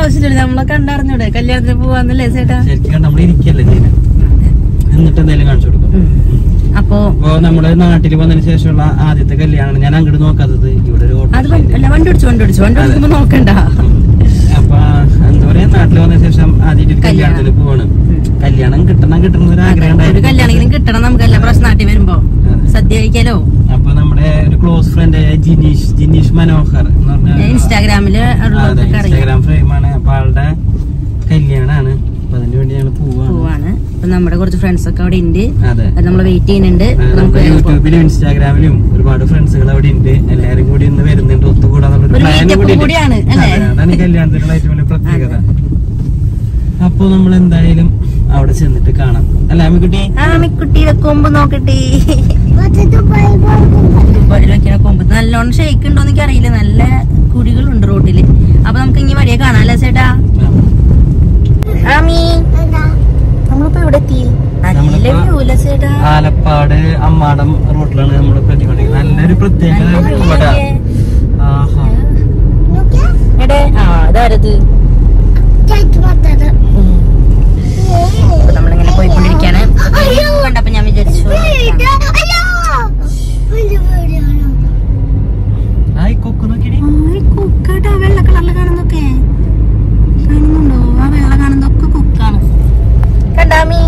ആവശ്യമില്ല നമ്മളെ കണ്ടറിഞ്ഞൂടെ കല്യാണത്തിന് പോവാന്നല്ലേ ചേട്ടാ ശരിക്കും നമ്മൾ ഇരിക്കല്ലേ ചെയ്യുന്നത് എന്നിട്ട് എന്തെങ്കിലും കാണിച്ചു കൊടുക്കും ഉം. അപ്പൊ അപ്പൊ നമ്മുടെ നാട്ടിൽ വന്നതിന് ശേഷമുള്ള ആദ്യത്തെ കല്യാണമാണ് ഞാൻ അങ്ങോട്ട് നോക്കാത്തത് ഇവിടെ ഒരു അത് ഓട്ടോ വണ്ടി- അല്ല വണ്ടി ഓടിച്ചു വണ്ടി ഓടിച്ചു വണ്ടി ഓടിക്കുമ്പോ നോക്കണ്ട അപ്പൊ എന്താ പറയാ നാട്ടിൽ വന്ന ശേഷം ആദ്യമായിട്ട് കല്യാണത്തിന് പോവാണ് കല്യാണം കിട്ടണം കിട്ടണം ഒരു ആഗ്രഹം ഒരു ഉണ്ടായിരുന്നു കല്യാണെങ്കിലും കിട്ടണം നമുക്ക് എല്ലാ പ്രശ്നം നാട്ടിൽ വരുമ്പോ അതെ. സദ്യ കഴിക്കാലോ അപ്പൊ നമ്മുടെ ഒരു ക്ലോസ് ഫ്രണ്ട് ജിനീഷ് ജിനീഷ് മനോഹർ എന്ന് പറഞ്ഞ ഇൻസ്റ്റാഗ്രാമില് അതെ ഉള്ളവർക്കൊക്കെ അറിയാം ഇൻസ്റ്റാഗ്രാം ഫ്രെയിമാണ് അപ്പൊ ആളുടെ കല്യാണാണ് അപ്പൊ അതിന് വേണ്ടി ഞങ്ങൾ പോവാണ് പോവാണ് അപ്പൊ നമ്മുടെ കുറച്ച് ഫ്രണ്ട്സ് ഒക്കെ അവിടെ ഉണ്ട് അതെ അത് നമ്മള് വെയിറ്റ് ചെയ്യുന്നുണ്ട് ആ, അപ്പൊ നമുക്ക് നമ്മുടെ വേഗം പോവാം. യൂട്യൂബിലും ഇൻസ്റ്റാഗ്രാമിലും ഒരുപാട് ഫ്രണ്ട്സുകൾ അവിടെ ഉണ്ട് എല്ലാരും കൂടി ഇന്ന് വരുന്നുണ്ട് ഒത്തുകൂടാന്നുള്ള ഒരു പ്ലാൻ meetup കൂടി ഉണ്ട്. കൂടിയാണ്, അല്ലേ? അതെ, അതാണ് ഈ കല്യാണത്തിനുള്ള ഏറ്റവും വലിയ പ്രത്യേകത അപ്പൊ നമ്മൾ എന്തായാലും അവിടെ ചെന്നിട്ട് കാണാം അല്ല അമ്മിക്കുട്ടി ആ മിക്കുട്ടിയുടെ കൊമ്പ് നോക്കട്ടെ ദുബായിൽ വെക്കണ കൊമ്പ് നല്ലോണം ഷെയ്ക്ക് ഉണ്ടോ എനിക്ക് അറിയില്ല നല്ല കുഴികളുണ്ട് റോട്ടില് അപ്പൊ നമുക്ക് ഇനി വഴിയെ കാണാം അല്ലേ ചേട്ടാ ആമി നമ്മളിപ്പോ ഇവിടെ എത്തി നല്ല നമ്മളിപ്പോ- വ്യൂ അല്ലേ ചേട്ടാ ആലപ്പാട് അമ്മാടം റോട്ടിലാണ് നമ്മൾ എത്തിക്കൊണ്ടിരിക്കുന്നത് നല്ലൊരു പ്രത്യേകത നല്ല view ഇവിടെ അല്ലേ? ആഹാ എടേ ആ അതാരത് അപ്പൊ നമ്മളിങ്ങനെ പോയിക്കൊണ്ടിരിക്കാണ് കണ്ടപ്പോ ഞാൻ വിചാരിച്ചു ആയി കൊക്ക് നോക്കിടി കുക്കാട്ടാ വെള്ള കളറിൽ കാണുന്നൊക്കെ കാണുന്നുണ്ടോ ആ വെള്ള കാണുന്നതൊക്കെ കുക്കാണ് കണ്ടാമി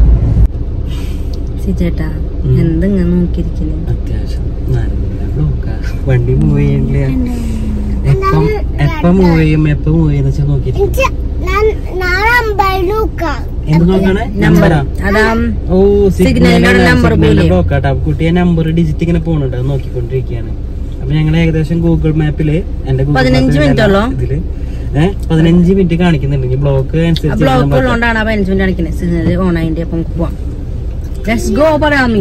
സിജേട്ടാ ഉം. എന്തിങ്ങനെ നോക്കിയിരിക്കണേ അത്യാവശ്യം നല്ല ബ്ലോക്കാ വണ്ടി മൂവ് ചെയ്യണില്ല എപ്പം എപ്പം മൂവ് ചെയ്യും എപ്പം മൂവ് ചെയ്യുന്ന വെച്ചാൽ നോക്കിയിരിക്കും എന്ത് നോക്കാണ് നമ്പറാ അതാ ഓ സിഗ്നലിനോട് number പോലെ. ബ്ലോക്കാട്ടാ കുട്ടിയെ നമ്പർ ഡിജിറ്റ് ഇങ്ങനെ പോണുണ്ട് അത് നോക്കിക്കൊണ്ടിരിക്കുകയാണ് അപ്പൊ ഞങ്ങൾ ഏകദേശം ഗൂഗിൾ മാപ്പില് എന്റെ Google പതിനഞ്ച് Map ല് minute ഉള്ളോ? ഇതില് ഏഹ് പതിനഞ്ച് മിനിറ്റ് കാണിക്കുന്നുണ്ട് ബ്ലോക്ക് അനുസരിച്ച് ബ്ലോക്ക് നമ്മൾ- ഉള്ളതുകൊണ്ടാണ് ആ പതിനഞ്ച് മിനിറ്റ് കാണിക്കുന്നത് സിഗ്നൽ ഓൺ ആയിട്ട് അപ്പം നമുക്ക് പോവാം ലെറ്റ്സ് ഗോ പറയാമി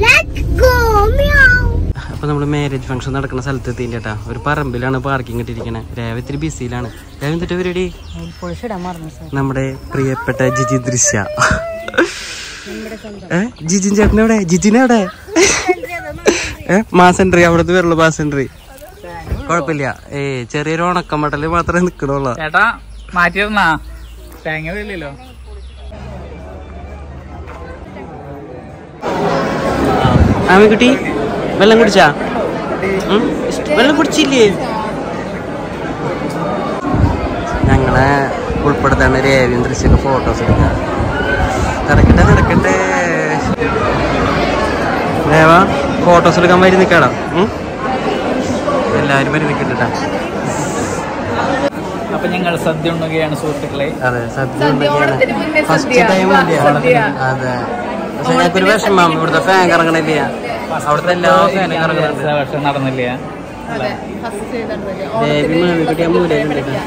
അപ്പൊ നമ്മള് മാരേജ് ഫംഗ്ഷൻ നടക്കുന്ന സ്ഥലത്ത് എത്തിയിട്ട് കേട്ടാ ഒരു പറമ്പിലാണ് പാർക്കിംഗ് ഇട്ടിരിക്കണേ രേവ ഇത്തിരി ബിസിയിലാണ് രേവ എന്നിട്ട് പരിപാടി പൊളിച്ചിടാൻ മറന്നു സാർ നമ്മുടെ പ്രിയപ്പെട്ട ജിജി ദൃശ്യ ഏ ജിജിൻ ചേട്ടൻ എവിടെ ജിജിൻ എവിടെ ഏ മാസൻട്രി അവിടുത്തെ വരുള്ളൂ മാസൻട്രി കുഴപ്പമില്ല ഏ ചെറിയൊരു ഉണക്കമട്ടല് മാത്രമേ നിക്കണുള്ളൂ ചേട്ടാ മാറ്റിയിരുന്നാ തേങ്ങ ഇല്ലല്ലോ ആമിക്കുട്ടി വെള്ളം കുടിച്ചാ ഉം? വെള്ളം കുടിച്ചില്ലേ ഞങ്ങളെ ഉൾപ്പെടുത്താണ് രേവിയും ദൃശ്യൊക്കെ ഫോട്ടോസ് എടുക്കുക നടക്കട്ടെ നടക്കട്ടെ രേവ ഫോട്ടോസ് എടുക്കാൻ വരി നിൽക്കണം എല്ലാവരും വരി നിൽക്കട്ടാ അപ്പൊ ഞങ്ങൾ സദ്യ ഉണ്ണുകയാണ് സുഹൃത്തുക്കളെ അതെ സദ്യ ഫസ്റ്റ് ടൈം അതെ പക്ഷെ ഞങ്ങൾക്കൊരു വിഷമം ഇവിടുത്തെ ഫാൻ കറങ്ങണില്ല അവിടുത്തെ എല്ലാ ഫാനും കറങ്ങുന്നുണ്ട് പക്ഷെ നടന്നില്ല ദേവി മാമിക്കുട്ടി ആ മൂലയിലുണ്ട് കേട്ടോ.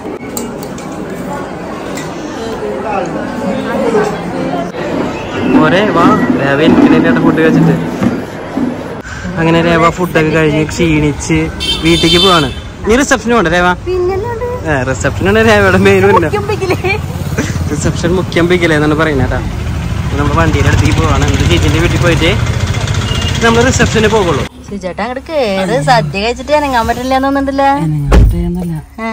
പോരെ വാ രേവ എനിക്കിടയിലായിട്ട് ഫുഡ് കഴിച്ചിട്ട് അങ്ങനെ രേവ ഫുഡൊക്കെ കഴിഞ്ഞ് ക്ഷീണിച്ച് വീട്ടിലേക്ക് പോവാണ് നീ റിസപ്ഷന് പോണ്ട രേവ റിസപ്ഷനാണ് രേവയുടെ മെയിൻ റിസപ്ഷൻ മുഖ്യം പിക്കലേ എന്നാണ് പറയുന്നത് കേട്ടോ നമ്മൾ വണ്ടിയുടെ അടുത്തേക്ക് പോവാണ് എന്നിട്ട് ചേച്ചിന്റെ വീട്ടിൽ പോയിട്ട് നമ്മൾ റിസപ്ഷന് പോകുള്ളൂ സിജേട്ടാ അങ്ങോട്ട് കേറ് സദ്യ കഴിച്ചിട്ട് ഇറങ്ങാൻ പറ്റില്ല തോന്നുന്നുണ്ടല്ലേ ആ.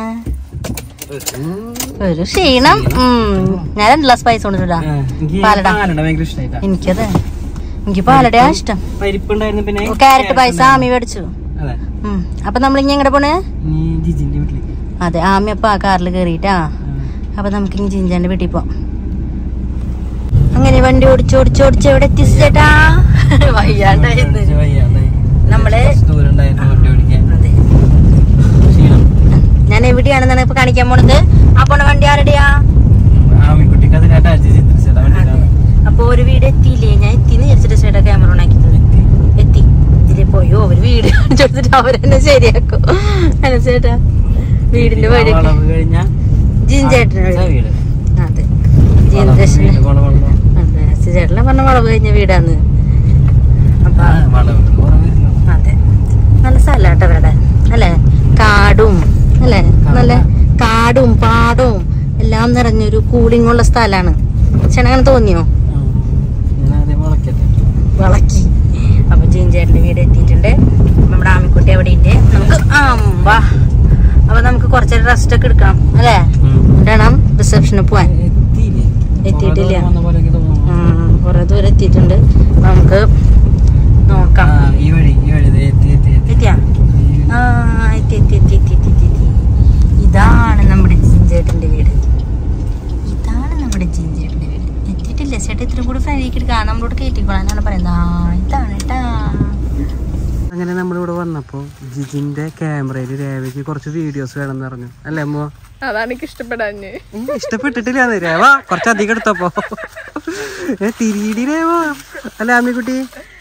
ഒരു ക്ഷീണം ഉം. ഞാൻ രണ്ട് ഗ്ലാസ് പൈസ കൊണ്ടിട്ടാ പാലട. ഭയങ്കര ഇഷ്ടമായിട്ടാ എനിക്കത് എനിക്ക് പാലടയാ ഇഷ്ടം പരിപ്പുണ്ടായിരുന്നു പിന്നെ ക്യാരറ്റ് പൈസ ആമി മേടിച്ചു അതെ ഉം. അപ്പൊ നമ്മളിങ്ങ എങ്ങടെ പോണേ നീ ജിജിന്റെ വീട്ടിലേക്ക് അതെ ആമി അപ്പൊ ആ കാറിൽ കയറിയിട്ടാ അപ്പൊ നമുക്ക് ഇനി ജിഞ്ചാന്റെ വീട്ടിൽ പോവാം അങ്ങനെ വണ്ടി ഓടിച്ച് ഓടിച്ച് ഓടിച്ച് എവിടെ എത്തി ചേട്ടാ വയ്യാണ്ടായിരുന്നു കുറച്ച് വയ്യാണ്ടായി. നമ്മള് കുറച്ച് ദൂരം ഉണ്ടായിരുന്നു വണ്ടി ഓടിക്കാൻ അതെ ക്ഷീണം ഞാൻ എവിടെയാണെന്നാണ് ഇപ്പൊ കാണിക്കാൻ പോണത് ആ പോണ വണ്ടി ആരുടെയാ ആമിക്കുട്ടിക്ക് അതിനായിട്ട് അജയ് ചിത്രിച്ചതാ വണ്ടിയിലാണ് അപ്പൊ ഒരു വീട് എത്തിയില്ലേ ഞാൻ എത്തിന്ന് വിചാരിച്ചിട്ട് ചേട്ടാ ക്യാമറ ഓണാക്കിയത് എത്തി ഇതിലെ പോയോ ഒരു വീട് കാണിച്ചു കൊടുത്തിട്ട് അവരെന്നെ ശരിയാക്കും അല്ല ചേട്ടാ വീടിന്റെ വഴി വളവ് കഴിഞ്ഞ ജിൻചേട്ടന് അടുത്ത വീട് അതെ വളവ് ജിൻചേട്ടന് വീട് പോണ വളവ്. അതെ ചേട്ടനെ പറഞ്ഞ വളവ് കഴിഞ്ഞ വീടാന്ന് അപ്പൊ ആ, വളവ് കുറവില്ല. അതെ നല്ല സ്ഥലാട്ടോ ഇവിടെ അല്ലെ കാടും അല്ലെ നല്ല കാടും പാടവും എല്ലാം നിറഞ്ഞൊരു കൂളിംഗ് ഉള്ള സ്ഥലാണ് ചേട്ടൻ അങ്ങനെ തോന്നിയോ ആ. ഞാൻ ആദ്യം വളക്കട്ടെ വളക്കി അപ്പൊ ജിഞ്ചേട്ടന്റെ വീട് എത്തിയിട്ടുണ്ട് നമ്മുടെ ആമിക്കുട്ടി അവിടെ ഉണ്ട് നമുക്ക് അമ്പാ അപ്പൊ നമുക്ക് കുറച്ചേരം റെസ്റ്റ് ഒക്കെ എടുക്കണം അല്ലേ വേണം റിസപ്ഷനിൽ പോവാൻ എത്തിയിട്ടില്ല ഉം, കുറെ ദൂരം എത്തിയിട്ടുണ്ട് അപ്പൊ നമുക്ക് നോക്കാം ഈ വഴി ഈ വഴി ദേ എത്തി എത്തി എത്തി എത്തിയാ ആ എത്തി എത്തി എത്തി എത്തി എത്തി എത്തി എത്തി ഇതാണ് നമ്മുടെ ജിഞ്ചേട്ടന്റെ വീട് ഇതാണ് നമ്മുടെ ജിഞ്ചേട്ടന്റെ വീട് എത്തിയിട്ടില്ല ചേട്ടാ ഇത്രയും കൂടി ഫ്രണ്ടിലേക്ക് എടുക്കാം നമ്മളോട് കയറ്റിക്കോളാന്നാണ് പറയുന്നത് ആ ഇതാണ് കേട്ടാ അങ്ങനെ നമ്മളിവിടെ വന്നപ്പോ ജിജിന്റെ ക്യാമറയിൽ രേവയ്ക്ക് കുറച്ച് വീഡിയോസ് വേണമെന്ന് പറഞ്ഞു അല്ലേ അമ്മ അതാണ് എനിക്ക് ഇഷ്ടപ്പെടാഞ്ഞ് ഇഷ്ടപ്പെട്ടിട്ടില്ല രേവ കുറച്ച് അധികം എടുത്തപ്പോ ഏ തിരിയിടി രേവ അല്ല അമ്മിക്കുട്ടി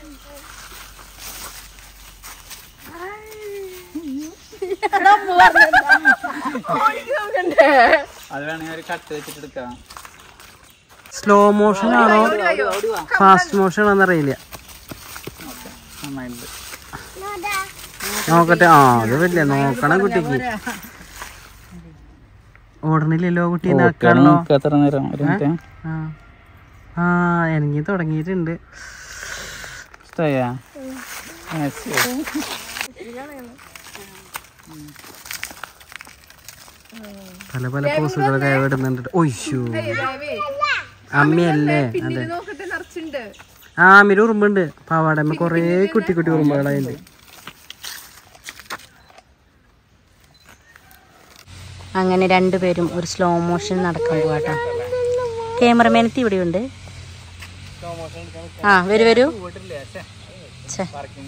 അത് വേണമെങ്കിൽ ഒരു കട്ട് വെച്ചിട്ട് എടുക്കാം സ്ലോ മോഷൻ ആണോ ഫാസ്റ്റ് മോഷൻ ആണോ അറിയില്ല നന്നായിട്ടുണ്ട് നോക്കട്ടെ ആ അത് വലിയ നോക്കണം കുട്ടിക്ക് ഓടണില്ലല്ലോ കുട്ടി നടക്കാണല്ലോ നമുക്ക് എത്ര നേരം ഒരു മിനിറ്റ് ആ ആ എനിക്ക് തുടങ്ങിയിട്ടുണ്ട് ഇഷ്ടമായാ പല പല പോസുകൾ രേവ ഇടുന്നുണ്ട് ഒയ്യോ അമ്മയല്ലേ അതെ നോക്കട്ടെ നിറച്ചുണ്ട് ആ അമ്മിന് ഉറുമ്പുണ്ട് പാവാടമ്മ കൊറേ കുട്ടി കുട്ടി ഉറുമ്പുകളായിട്ട് അങ്ങനെ രണ്ടുപേരും ഒരു സ്ലോ മോഷൻ നടക്കാൻ പോവാട്ടോ ക്യാമറമാനത്തി ഇവിടെയുണ്ട് ആ വരൂ വരൂ ഛെ.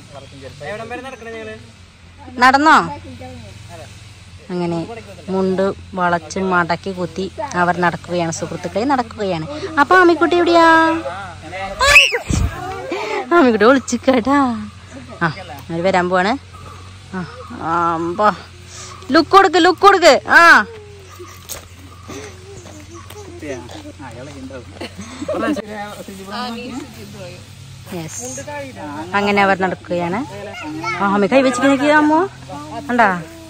നടന്നോ അങ്ങനെ മുണ്ട് വളച്ച് മടക്കി കുത്തി അവർ നടക്കുകയാണ് സുഹൃത്തുക്കളെ നടക്കുകയാണ് അപ്പൊ ആമിക്കുട്ടി എവിടെയാ ആമിക്കുട്ടി ഒളിച്ചിക്കാട്ടാ ആ അവര് വരാൻ പോവാണ് ആ അമ്പാ ലുക്ക് കൊടുക്ക് ലുക്ക് കൊടുക്ക് ആ യെസ് അങ്ങനെ അവർ നടക്കുകയാണ് ആ അമ്മ കൈ വെച്ചിട്ട് നോക്കിയാ അമ്മോ കണ്ടാ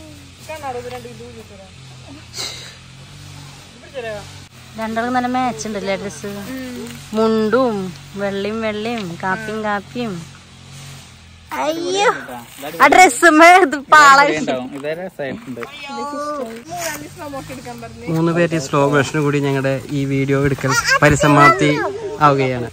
രണ്ടാൾക്ക് നല്ല മാച്ച് ഉണ്ടല്ലേ ഡ്രസ് മുണ്ടും വെള്ളിയും വെള്ളിയും കാപ്പിയും കാപ്പിയും അയ്യോ ആ ഡ്രസ് പാള ഉണ്ടാവും ഇതേ രസമായിട്ടുണ്ട് മൂന്ന് പേര് സ്ലോ മോഷന് കൂടി ഞങ്ങളുടെ ഈ വീഡിയോ എടുക്കൽ പരിസമാപ്തി ആവുകയാണ്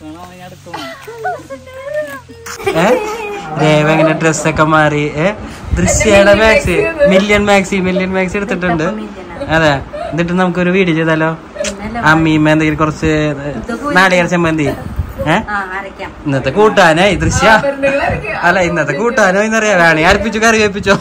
ഏ രേവ ഇങ്ങനെ ഡ്രസ്സൊക്കെ മാറി ഏ ദൃശ്യയുടെ maxi million maxi million maxi എടുത്തിട്ടുണ്ട് അതെ എന്നിട്ട് നമുക്കൊരു വീഡിയോ ചെയ്താലോ അമ്മീമ്മ എന്തെങ്കിലും കുറച്ച് നാളികേര ചമ്മന്തി ഏ ആ അരയ്ക്കാം ഇന്നത്തെ കൂട്ടാനായി ദൃശ്യ അല്ല ഇന്നത്തെ കൂട്ടാനോ എന്നറിയാം വേണേ അരപ്പിച്ചു കറി വേപ്പിച്ചോ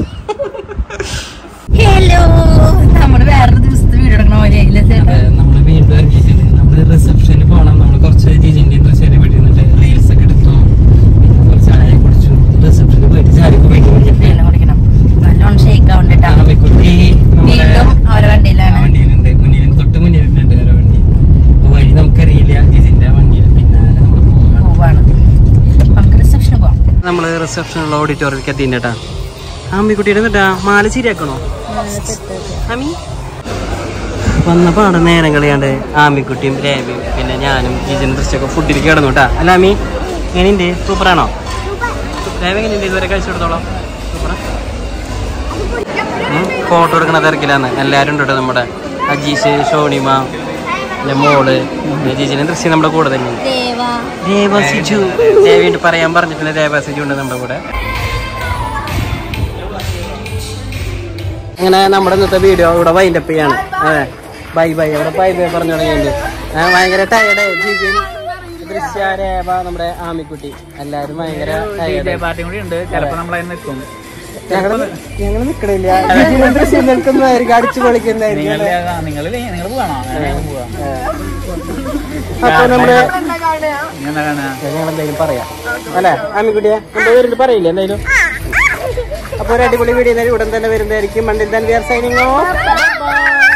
ഹലോ നമ്മള് വേറൊരു ദിവസത്തെ വീട് എടുക്കണ പോലെ ഇല്ല ചേട്ടാ നമ്മള് വീണ്ടും ഇറങ്ങിയിട്ടുണ്ട് നമ്മള് റിസപ്ഷനിൽ പോകണം നമ്മള് കുറച്ച് ജിജിന്റെ ഡ്രസ്സിനെ പറ്റിയിട്ട് റീൽസ് ഒക്കെ എടുത്തു പിന്നെ കുറച്ച് ചായ കുടിച്ചു റിസപ്ഷനിൽ പോയിട്ട് ചായ കുടിക്കും വെള്ളം കുടിക്കണം നല്ലോണം ഷേക്ക് ആവണ്ടിട്ടാ കുട്ടി വീണ്ടും അവരെ വണ്ടിയിലാണ് വണ്ടിയിലുണ്ട് മുന്നിൽ തൊട്ട് മുന്നിലുണ്ട് വേറെ വണ്ടി അപ്പൊ വഴി നമുക്കറിയില്ല ജിജിന്റെ വണ്ടിയിൽ പിന്നാലെ നമ്മള് പോവാണ് പോവാണ് നമുക്ക് റിസപ്ഷന് പോവാം നമ്മള് റിസപ്ഷനുള്ള ഓഡിറ്റോറിയത്തിലേക്ക് എത്തിയിട്ടാ അമ്മിക്കുട്ടിയുടെ എന്നിട്ടാ മാല ശരിയാക്കണോ അമ്മി വന്നപ്പോ അവിടെ നേരം കളിയാണ്ട് ആമിക്കുട്ടിയും രേവയും പിന്നെ ഞാനും ജിജനും ദൃശ്യമൊക്കെ ഫുഡിൽ കിടന്നു കേട്ടാ അല്ല അമ്മി എങ്ങനെയുണ്ട് സൂപ്പറാണോ രേവ എങ്ങനെയുണ്ട് ഇതുവരെ കഴിച്ചു കൊടുത്തോളാം സൂപ്പറാ ഫോട്ടോ എടുക്കണ തിരക്കിലാന്ന് എല്ലാവരും ഉണ്ട് കേട്ടോ നമ്മുടെ അജീഷ് ഷോണിമ പിന്നെ മോള് പിന്നെ ജിജിനും ദൃശ്യം നമ്മുടെ കൂടെ തന്നെയുണ്ട് ദേവാ രേവ സിജു രേവയുണ്ട് പറയാൻ പറഞ്ഞിട്ടുണ്ട് രേവ സിജു ഉണ്ട് നമ്മുടെ കൂടെ അങ്ങനെ നമ്മുടെ ഇന്നത്തെ വീഡിയോ ഇവിടെ വൈൻഡപ്പ് ചെയ്യാണ് അതെ ബൈ ബൈ അവിടെ ബൈ ബൈ പറഞ്ഞു തുടങ്ങിയിട്ടുണ്ട് ആ, ഭയങ്കര ടയർഡ് ജിജിൻ ദൃശ്യ രേവ നമ്മുടെ ആമിക്കുട്ടി എല്ലാരും ഭയങ്കര ടയർഡ് പാർട്ടിയും കൂടി ഉണ്ട് ചിലപ്പോ നമ്മളതിന് നിൽക്കും ഞങ്ങള് ഞങ്ങള് നിക്കണില്ല ജിജിനും ദൃശ്യം നിൽക്കുന്നതായിരിക്കും അടിച്ചു പൊളിക്കുന്നതായിരിക്കും നിങ്ങൾ നിങ്ങൾ നിങ്ങൾ പോവാണോ ഞങ്ങൾ പോവാം അപ്പൊ നമ്മള് ഇനി എന്താ കാണുക ഞങ്ങൾ എന്തെങ്കിലും പറയാം അല്ലെ ആമിക്കുട്ടിയെ എന്റെ പേരിൽ പറയില്ലേ എന്തായാലും അപ്പൊ ഒരു അടിപൊളി വീഡിയോ ഉടൻ തന്നെ വരുന്നതായിരിക്കും മണ്ടിൽ തന്നെ വി ആർ സൈനിങ് ഓഫ്